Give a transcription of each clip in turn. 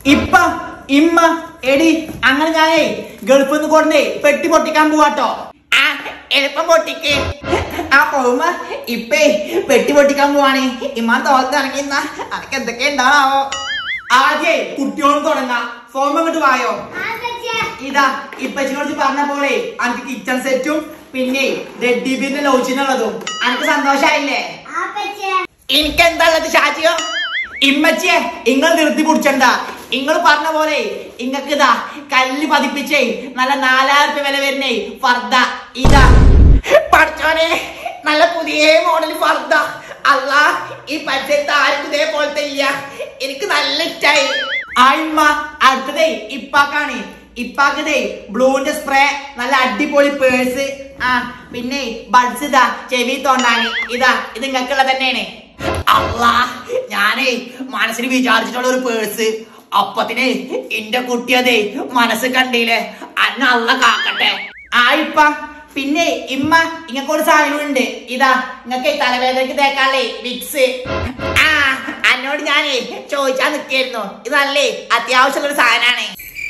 ഇപ്പ ഇമ്മ എടി അങ്ങനെ ഞാനേ ഗൾഫിൽ നിന്ന് കൊണ്ടേ പെട്ടി പൊട്ടിക്കാൻ പോവാട്ടോ ആ എളുപ്പം പൊട്ടിക്ക് ആ പോകുമ്പോ ഇപ്പേ പെട്ടി പൊട്ടിക്കാൻ പോവാണ് ഇമ്മാൻ തോളത്ത് ഇറങ്ങിന്ന അനക്ക് എന്തൊക്കെ ഉണ്ടാവോ ആദ്യേ കുട്ടിയോട് തുടങ്ങാം ഫോം ഇങ്ങോട്ട് വായോ ഇതാ ഇപ്പച്ചിനോട് പറഞ്ഞ പോലെ അനക്ക് കിച്ചൺ സെറ്റും പിന്നെ റെഡ്ഡി ബിന്റെ ലോച്ചിനുള്ളതും അനക്ക് സന്തോഷായില്ലേ എനിക്ക് എന്താ ഉള്ളത് ഷാജിയോ ഇമ്മച്ചിയെ ഇങ്ങൾ നിർത്തി പിടിച്ചണ്ട നിങ്ങൾ പറഞ്ഞ പോലെ ഇങ്ങക്ക് ഇതാ കല്ല് പതിപ്പിച്ചേ നല്ല നാലായിരം രൂപ വില വരുന്നേ ഫർദ ഇതാ പഠിച്ചോനെ നല്ല പുതിയ മോഡൽ ഫർദ അല്ല ഈ പരിസരത്ത് ആർക്കും ഇതേപോലത്തെ ഇല്ല എനിക്ക് നല്ല ഇഷ്ടായി ആയിമ്മ അടുത്തതേ ഇപ്പാക്കാണ് ഇപ്പാക്കതേ ബ്ലൂന്റെ സ്പ്രേ നല്ല അടിപൊളി പേഴ്സ് ആ പിന്നെ ബഡ്സ് ഇതാ ചെവി തോണ്ടാന് ഇതാ ഇത് നിങ്ങൾക്കുള്ള തന്നെയാണ് അല്ലാ ഞാനേ മനസ്സിൽ വിചാരിച്ചിട്ടുള്ള ഒരു പേഴ്സ് അപ്പത്തിന് എന്റെ കുട്ടിയതേ മനസ്സ് കണ്ടില്ലേ അന്ന അല്ല കാക്കട്ടെ ആയിപ്പ പിന്നെ ഇമ്മ ഇങ്ങക്കൊരു സാധനമുണ്ട് ഇതാ ഇങ്ങക്ക് തലവേദനക്ക് തേക്കാളേ വിക്സ് ആ എന്നോട് ഞാനേ ചോദിച്ചാ നിക്കായിരുന്നു ഇതല്ലേ അത്യാവശ്യമുള്ള ഒരു സാധനമാണ്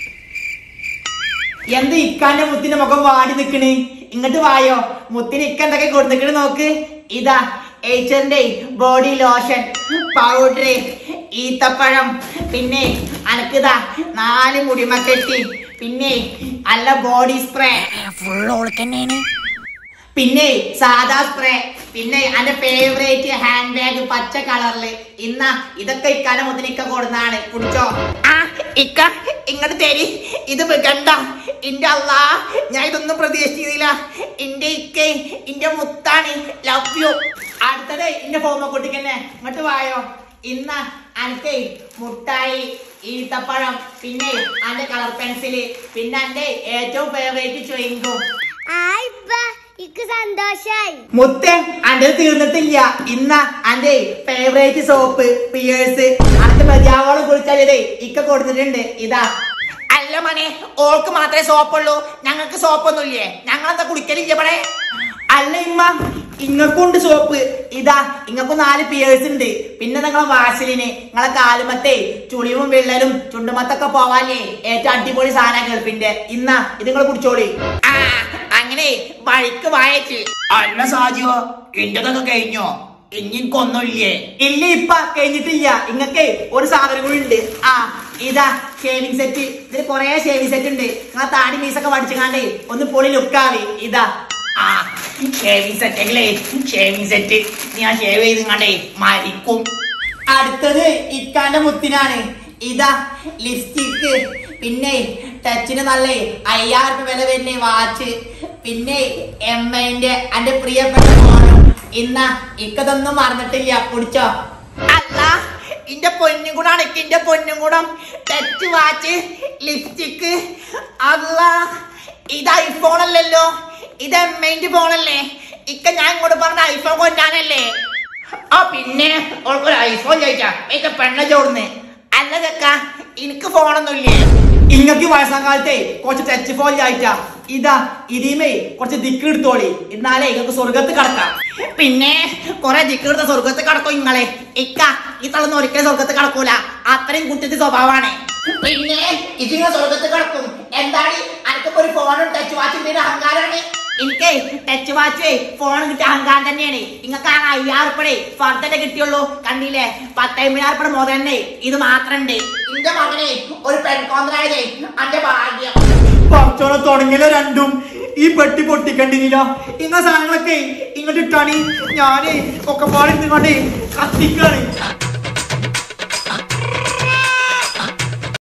എന്ത് ഇക്കാന്റെ മുത്തിന്റെ മുഖം വാടി നിക്കണ് ഇങ്ങോട്ട് വായോ മുത്തിന് ഇക്ക എന്തൊക്കെ കൊടുത്തിക്കണ് നോക്ക് ഇതാ ഏച്ചറിന്റെ ബോഡി ലോഷൻ പൗഡർ ഈത്തപ്പഴം പിന്നെ അനക്കിതാ നാല് മുടിമക്കെട്ടി പിന്നെ നല്ല ബോഡി സ്പ്രേ ഫുൾ ഓൾക്കന്നെയാണ് പിന്നെ സാദാ സ്പ്രേ പിന്നെ എന്റെ ഫേവറേറ്റ് ഹാൻഡ് ബാഗ് പച്ച കളറില് ഇന്ന ഇതൊക്കെ ഇക്കാലം മുതൽ ഇക്ക കൊടുന്നാണ് കുടിച്ചോ ആ ഇക്ക ഇങ്ങോട്ട് തരി ഇത് കണ്ട ഇന്റെ അല്ലാ ഞാൻ ഇതൊന്നും പ്രതീക്ഷിച്ചില്ല ഇന്റെ ഇക്ക ഇന്റെ മുത്താണ് ലവ് യു അടുത്തത് ഇന്റെ ഫോമ കുട്ടിക്കന്നെ ഇങ്ങോട്ട് വായോ ഇന്ന അനക്ക് മുട്ടായി ഈത്തപ്പഴം പിന്നെ അന്റെ കളർ പെൻസില് പിന്നെ എന്റെ ഏറ്റവും ഫേവറേറ്റ് ചുയിങ്കും ഇക്ക് സന്തോഷായി മുത്തേ അന്റെ തീർന്നിട്ടില്ല ഇന്ന അന്റെ ഫേവറേറ്റ് സോപ്പ് പിയേഴ്സ് അനക്ക് മതിയാവോളം കുളിച്ചാലേ ഇക്ക കൊടുത്തിട്ടുണ്ട് ഇതാ അല്ല മനെ ഓൾക്ക് മാത്രമേ സോപ്പുള്ളൂ ഞങ്ങൾക്ക് സോപ്പൊന്നുമില്ലേ ഞങ്ങളെന്താ കുളിക്കലില്ല ഇവിടെ അല്ല ഇമ്മ ഇങ്ങക്കുണ്ട് സോപ്പ് ഇതാ ഇങ്ങക്ക് നാല് പിയേഴ്സ് ഉണ്ട് പിന്നെ നിങ്ങളെ വാസലിന് നിങ്ങളെ കാലുമത്തെ ചുളിവും വിള്ളലും ചുണ്ടുമത്തൊക്കെ പോവാനേ ഏറ്റവും അടിപൊളി സാധനം ഗൾഫിന്റെ ഇന്നാ ഇത് നിങ്ങൾ കുടിച്ചോളി ആ അങ്ങനെ വഴിക്ക് വായച്ച് അല്ല സാജിയോ ഇന്റതൊക്കെ കഴിഞ്ഞോ ഇനിക്കൊന്നുമില്ലേ ഇല്ല ഇപ്പ കഴിഞ്ഞിട്ടില്ല ഇങ്ങക്ക് ഒരു സാധനം കൂടി ഉണ്ട് ആ ഇതാ ഷേവിംഗ് സെറ്റ് ഇതിൽ കൊറേ ഷേവിംഗ് സെറ്റ് ഉണ്ട് നിങ്ങൾ താടി മീസൊക്കെ പഠിച്ചുകാണ്ടേ ഒന്ന് പൊളി ലുക്കാവി ഇതാ ആ ഷേവിംഗ് സെറ്റ് അല്ലേ ഷേവിംഗ് സെറ്റ് ഞാൻ ഷേവ് ചെയ്ത് കണ്ടേ മരിക്കും അടുത്തത് ഇക്കാന്റെ മുത്തിനാണ് ഇതാ ലിപ്സ്റ്റിക്ക് പിന്നെ ടച്ചിന് നല്ല അയ്യായിരം രൂപ വില വരുന്ന വാച്ച് പിന്നെ എം ഐന്റെ എന്റെ പ്രിയപ്പെട്ട മോനും ഇന്ന ഇക്കതൊന്നും മറന്നിട്ടില്ല കുടിച്ചോ അല്ല ഇന്റെ പൊന്നും കൂടാണ് ഇക്കിന്റെ പൊന്നും കൂടം ടച്ച് വാച്ച് ലിപ്സ്റ്റിക്ക് അല്ല ഇത് ഐഫോൺ അല്ലല്ലോ ഇത് എം ഐന്റെ ഫോണല്ലേ ഇക്ക ഞാൻ ഇങ്ങോട്ട് പറഞ്ഞ ഐഫോൺ കൊണ്ടാണല്ലേ ആ പിന്നെ ഓൾക്കൊരു ഐഫോൺ ചോദിച്ചാ എനിക്ക് പെണ്ണ ചോർന്ന് അല്ല ചക്ക എനിക്ക് ഫോണൊന്നുമില്ലേ ഇങ്ങക്ക് വയസ്സാം കാലത്തെ കുറച്ച് ടച്ച് ഫോൺ ചോദിച്ചാ ഇതാ ഇതിമേ കുറച്ച് ദിക്ക് എടുത്തോളി എന്നാലേ ഇങ്ങക്ക് സ്വർഗത്ത് കടക്കാം പിന്നെ കൊറേ ദിക്ക് എടുത്ത സ്വർഗത്ത് കടക്കും ഇങ്ങളെ ഇക്ക ഈ തളർന്ന് ഒരിക്കലും സ്വർഗത്ത് കടക്കൂല അത്രയും കുറ്റത്തി സ്വഭാവമാണ് പിന്നെ ഇതിങ്ങനെ സ്വർഗത്ത് കിടക്കും എന്താണ് അനക്കൊക്കെ ഒരു ഫോണും ടച്ച് വാച്ചിന്റെ അഹങ്കാരാണ് എനിക്ക് ടച്ച് വാച്ച് ഫോൺ കിട്ടിയ അഹങ്കാരം തന്നെയാണ് നിങ്ങൾക്ക് ആ അയ്യായിരം ഉറുപ്പടെ ഫർദന്റെ കിട്ടിയുള്ളൂ കണ്ടില്ലേ പത്തമ്പതിനായിരം ഉറുപ്പടെ മുതൽ തന്നെ ഇത് മാത്രണ്ട് എന്റെ മകനെ ഒരു പെൺകോന്തരായതേ അന്റെ ഭാഗ്യം പറച്ചോളെ തുടങ്ങിയല്ലോ രണ്ടും ഈ പെട്ടി പൊട്ടിക്കണ്ടില്ല ഇങ്ങ സാധനങ്ങളൊക്കെ ഇങ്ങോട്ട് ഇട്ടാണ് ഞാന് ഒക്കെ പാടി നിങ്ങോട്ട് കത്തിക്കാണ്